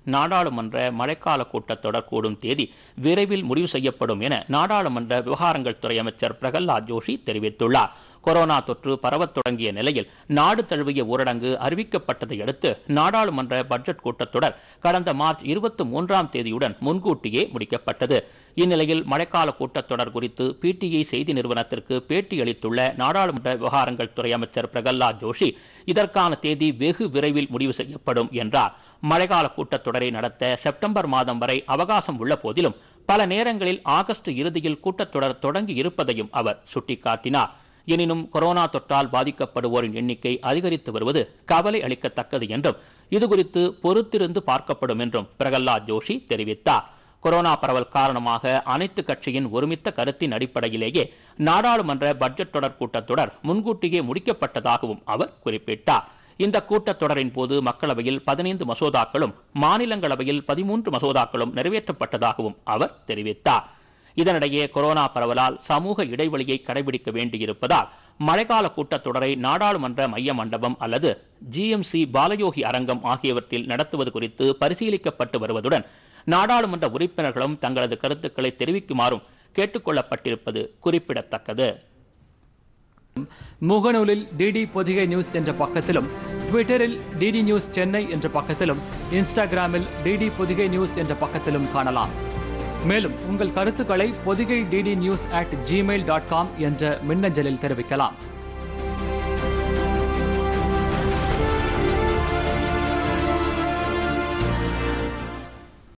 நாடாளுமன்ற மழைக்கால கூட்டத்தொடர் கூடும் தேதி விரைவில் முடிவு செய்யப்படும் என நாடாளுமன்ற விவகாரங்கள் துறை அமைச்சர் பிரகலாத் ஜோஷி தெரிவித்துள்ளார் கொரோனா தொற்று பரவத் தொடங்கிய நிலையில் நாடு தழுவிய ஊரடங்கு அறிவிக்கப்பட்டதை அடுத்து நாடாளுமன்ற பட்ஜெட் கூட்டத்தொடர் கடந்த மார்ச் இருபத்தி மூன்றாம் தேதியுடன் முன்கூட்டியே முடிக்கப்பட்டது இந்நிலையில் மழைக்கால கூட்டத்தொடர் குறித்து பிடிஐ செய்தி நிறுவனத்திற்கு பேட்டியளித்துள்ள நாடாளுமன்ற விவகாரங்கள் துறை அமைச்சர் பிரகலாத் ஜோஷி இதற்கான தேதி வெகு விரைவில் முடிவு செய்யப்படும் என்றார் மழைக்கால கூட்டத்தொடரை நடத்த செப்டம்பர் மாதம் வரை அவகாசம் உள்ள போதிலும் பல நேரங்களில் ஆகஸ்ட் இறுதியில் கூட்டத்தொடர் தொடங்கி இருப்பதையும் அவர் சுட்டிக்காட்டினார் எனினும் கொரோனா தொற்றால் பாதிக்கப்படுவோரின் எண்ணிக்கை அதிகரித்து வருவது கவலை அளிக்கத்தக்கது என்றும் இதுகுறித்து பொறுத்திருந்து பார்க்கப்படும் என்றும் பிரகலாத் ஜோஷி தெரிவித்தார் கொரோனா பரவல் காரணமாக அனைத்து கட்சியின் ஒருமித்த கருத்தின் அடிப்படையிலேயே நாடாளுமன்ற பட்ஜெட் தொடர் கூட்டத்தொடர் முன்கூட்டியே முடிக்கப்பட்டதாகவும் அவர் குறிப்பிட்டார் இந்த கூட்டத்தொடரின் போது மக்களவையில் பதினைந்து மசோதாக்களும் மாநிலங்களவையில் பதிமூன்று மசோதாக்களும் நிறைவேற்றப்பட்டதாகவும் அவர் தெரிவித்தார் இதனிடையே கொரோனா பரவலால் சமூக இடைவெளியை கடைபிடிக்க வேண்டியிருப்பதால் மழைக்கால கூட்டத்தொடரை நாடாளுமன்ற மைய மண்டபம் அல்லது ஜிஎம்சி பாலயோகி அரங்கம் ஆகியவற்றில் நடத்துவது குறித்து பரிசீலிக்கப்பட்டு வருவதுடன் நாடாளுமன்ற உறுப்பினர்களும் தங்களது கருத்துக்களை தெரிவிக்குமாறும் கேட்டுக்கொள்ளப்பட்டிருப்பது குறிப்பிடத்தக்கது முகநூலில் டிடி பொதிகை நியூஸ் என்ற பக்கத்திலும் ட்விட்டரில் டிடி நியூஸ் சென்னை என்ற பக்கத்திலும் இன்ஸ்டாகிராமில் டிடி பொதிகை நியூஸ் என்ற பக்கத்திலும் காணலாம் மேலும் உங்கள் கருத்துக்களை Podhigai D D news at Gmail dot com என்ற மின்னஞ்சலில் தெரிவிக்கலாம்